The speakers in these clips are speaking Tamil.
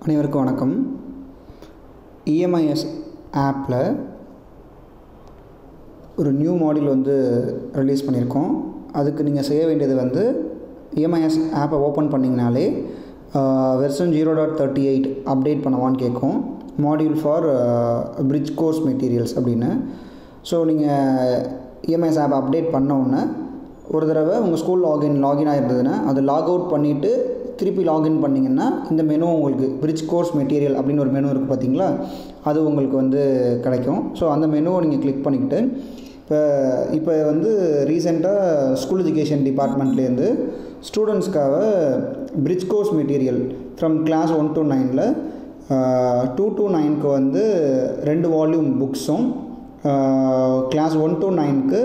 அனைவருக்கும் வணக்கம் இஎம்ஐஎஸ் ஆப்பில் ஒரு நியூ மாடியூல் வந்து ரிலீஸ் பண்ணியிருக்கோம் அதுக்கு நீங்கள் செய்ய வேண்டியது வந்து இஎம்ஐஎஸ் ஆப்பை ஓப்பன் பண்ணிங்கனாலே version zero dot thirty eight update பண்ணவான்னு கேட்கும் module for bridge course materials அப்படின்னு ஸோ நீங்கள் இஎம்ஐஎஸ் ஆப் அப்டேட் பண்ண உடனே ஒரு தடவை உங்கள் ஸ்கூல் லாகின் லாகின் ஆகிருந்ததுன்னா அது லாக் அவுட் பண்ணிவிட்டு திருப்பி லாகின் பண்ணிங்கன்னா இந்த மெனு உங்களுக்கு பிரிட்ஜ் கோர்ஸ் மெட்டீரியல் அப்படின்னு ஒரு மெனு இருக்குது பார்த்தீங்களா அது உங்களுக்கு வந்து கிடைக்கும் ஸோ அந்த மெனுவை நீங்கள் கிளிக் பண்ணிக்கிட்டு இப்போ இப்போ வந்து ரீசெண்டாக ஸ்கூல் எஜுகேஷன் டிபார்ட்மெண்ட்லேருந்து ஸ்டூடெண்ட்ஸ்க்காக bridge course material from class one to நைனில் டூ டு நைனுக்கு வந்து ரெண்டு வால்யூம் புக்ஸும் கிளாஸ் ஒன் டு நைனுக்கு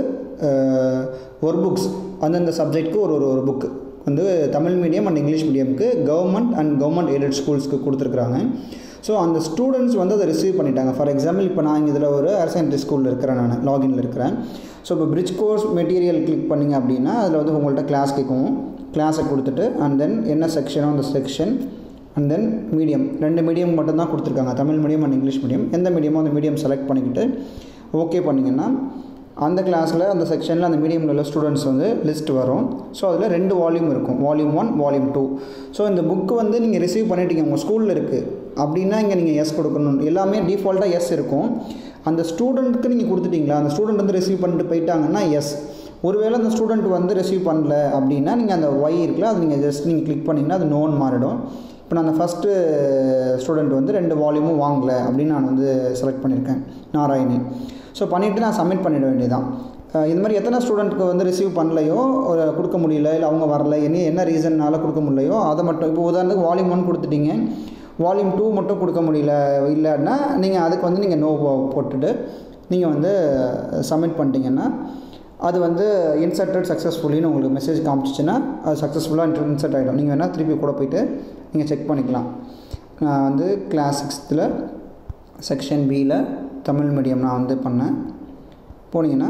ஒரு புக்ஸ் அந்தந்த சப்ஜெக்ட்க்கு ஒரு ஒரு ஒரு புக்கு வந்து தமிழ் மீடியம் அண்ட் இங்கிலீஷ் மீடியமுக்கு கவர்மெண்ட் அண்ட் கவர்மெண்ட் எய்டட் ஸ்கூல்ஸ்க்கு கொடுத்துருக்குறாங்க ஸோ அந்த ஸ்டூடெண்ட்ஸ் வந்து அதை ரிசீவ் பண்ணிட்டாங்க ஃபார் எக்ஸாம்பிள் இப்போ நான் இதில் ஒரு ஹையர் செகண்டரி ஸ்கூலில் இருக்கிறேன் நான் லாகின்ல இருக்கிறேன் ஸோ இப்போ பிரிட்ஜ் கோர்ஸ் மெட்டீரியல் கிளிக் பண்ணிங்க அப்படின்னா அதில் வந்து உங்கள்கிட்ட கிளாஸ் கேட்கும் கிளாஸை கொடுத்துட்டு அண்ட் தென் என்ன செக்ஷனோ அந்த செக்ஷன் அண்ட் தென் மீடியம் ரெண்டு மீடியம் மட்டும்தான் கொடுத்துருக்காங்க Tamil medium and English medium எந்த மீடியமோ அந்த மீடியம் செலக்ட் பண்ணிக்கிட்டு ஓகே பண்ணிங்கன்னா அந்த கிளாஸில் அந்த செக்ஷனில் அந்த மீடியமில் உள்ள ஸ்டூடெண்ட்ஸ் வந்து லிஸ்ட் வரும் ஸோ அதில் ரெண்டு வால்யூம் இருக்கும் volume one volume two so இந்த புக்கு வந்து நீங்கள் ரிசீவ் பண்ணிட்டீங்க உங்கள் ஸ்கூலில் இருக்குது அப்படின்னா இங்கே நீங்கள் எஸ் கொடுக்கணும் எல்லாமே டிஃபால்ட்டாக எஸ் இருக்கும் அந்த ஸ்டூடெண்ட்டுக்கு நீங்கள் கொடுத்துட்டீங்களா அந்த ஸ்டூடெண்ட் வந்து ரிசீவ் பண்ணிட்டு போயிட்டாங்கன்னா எஸ் ஒருவேளை அந்த ஸ்டூடெண்ட் வந்து ரிசீவ் பண்ணல அப்படின்னா நீங்கள் அந்த ஒய் இருக்குல்ல அது நீங்கள் ஜஸ்ட் நீங்கள் கிளிக் பண்ணிங்கன்னா அது நோன் மாறிடும் இப்போ நான் அந்த ஃபஸ்ட்டு ஸ்டூடெண்ட் வந்து ரெண்டு வால்யூமும் வாங்கலை அப்படின்னு நான் வந்து செலக்ட் பண்ணியிருக்கேன் நாராயணி ஸோ பண்ணிவிட்டு நான் சப்மிட் பண்ணிட வேண்டியதான் இது மாதிரி எத்தனை ஸ்டூடெண்ட்டுக்கு வந்து ரிசீவ் பண்ணலையோ ஒரு கொடுக்க முடியல இல்லை அவங்க வரல என்ன என்ன ரீசன்னால் கொடுக்க முடியலையோ அதை மட்டும் இப்போ உதாரணத்துக்கு வால்யூம் ஒன் கொடுத்துட்டீங்க வால்யூம் டூ மட்டும் கொடுக்க முடியல இல்லைன்னா நீங்கள் அதுக்கு வந்து நீங்கள் நோ போட்டுட்டு நீங்கள் வந்து சப்மிட் பண்ணிட்டீங்கன்னா அது வந்து இன்சர்ட்டட் சக்ஸஸ்ஃபுல்லின்னு உங்களுக்கு மெசேஜ் காமிச்சிச்சின்னா அது சக்ஸஸ்ஃபுல்லாக இன்சர்ட் ஆகிடும் நீங்கள் வேணால் திருப்பி கூட போயிட்டு நீங்கள் செக் பண்ணிக்கலாம் நான் வந்து கிளாஸ் சிக்ஸ்த்தில் செக்ஷன் பியில் தமிழ் மீடியம் நான் வந்து பண்ணேன் போனீங்கன்னா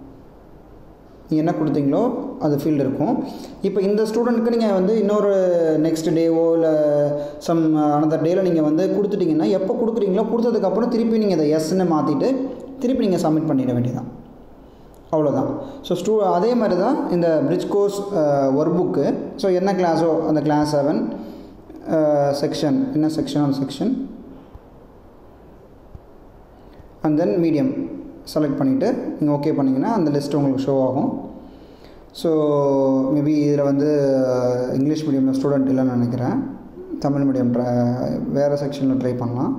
நீங்கள் என்ன கொடுத்தீங்களோ அது ஃபீல்டு இருக்கும் இப்போ இந்த ஸ்டூடெண்ட்டுக்கு நீங்கள் வந்து இன்னொரு நெக்ஸ்ட் டேவோ இல்லை சம் அனதர் டேயில் நீங்கள் வந்து கொடுத்துட்டிங்கன்னா எப்போ கொடுக்குறீங்களோ கொடுத்ததுக்கப்புறம் திருப்பி நீங்கள் அதை எஸ்ன்னு மாற்றிட்டு திருப்பி நீங்கள் சப்மிட் பண்ணிட வேண்டியதான் அவ்வளோதான் ஸோ ஸ்டூ அதே மாதிரி தான் இந்த bridge course work book so என்ன கிளாஸோ அந்த கிளாஸ் செவன் செக்ஷன் என்ன செக்ஷன் அந்த section and then medium select பண்ணிவிட்டு நீங்கள் ஓகே பண்ணிங்கன்னா அந்த லிஸ்ட் உங்களுக்கு ஷோ ஆகும் ஸோ மேபி இதில் வந்து இங்கிலீஷ் மீடியமில் ஸ்டூடெண்ட் இல்லைன்னு நினைக்கிறேன் தமிழ் மீடியம் ட்ரை வேறு செக்ஷனில் ட்ரை பண்ணலாம்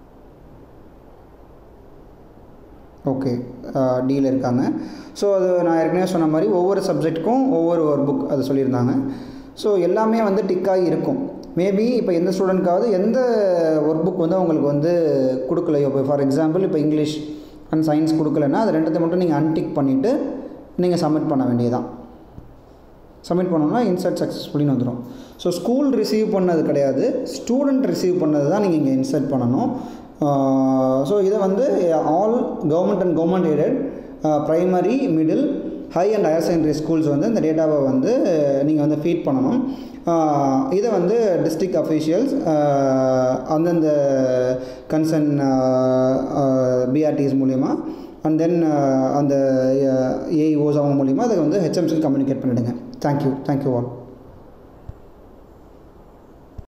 ஓகே டியில் இருக்காங்க ஸோ அது நான் ஏற்கனவே சொன்ன மாதிரி ஒவ்வொரு சப்ஜெக்ட்டுக்கும் ஒவ்வொரு ஒரு புக் அது சொல்லியிருந்தாங்க ஸோ எல்லாமே வந்து டிக்காகி இருக்கும் மேபி இப்போ எந்த ஸ்டூடெண்ட்காவது எந்த ஒர்க் புக் வந்து அவங்களுக்கு வந்து கொடுக்கலையோ இப்போ ஃபார் எக்ஸாம்பிள் இப்போ இங்கிலீஷ் அண்ட் சயின்ஸ் கொடுக்கலன்னா அது ரெண்டத்தை மட்டும் நீங்கள் அன்டிக் பண்ணிவிட்டு நீங்கள் சப்மிட் பண்ண வேண்டியதான் சப்மிட் பண்ணோன்னா இன்சர்ட் சக்ஸஸ்ஃபுல்லின்னு வந்துடும் ஸோ ஸ்கூல் ரிசீவ் பண்ணது கிடையாது ஸ்டூடெண்ட் ரிசீவ் பண்ணது தான் நீங்கள் இங்கே இன்சர்ட் பண்ணணும் ஸோ இதை வந்து all government and government aided primary middle high and higher secondary schools வந்து இந்த டேட்டாவை வந்து நீங்கள் வந்து ஃபீட் பண்ணணும் இதை வந்து டிஸ்ட்ரிக்ட் அஃபீஷியல்ஸ் அந்தந்த கன்சர்ன் பிஆர்டிஸ் மூலிமா அண்ட் தென் அந்த ஏஇஓஸ் அவங்க மூலிமா அதை வந்து ஹெச்எம்சிக்கு கம்யூனிகேட் பண்ணிவிடுங்க தேங்க்யூ தேங்க்யூ ஆல்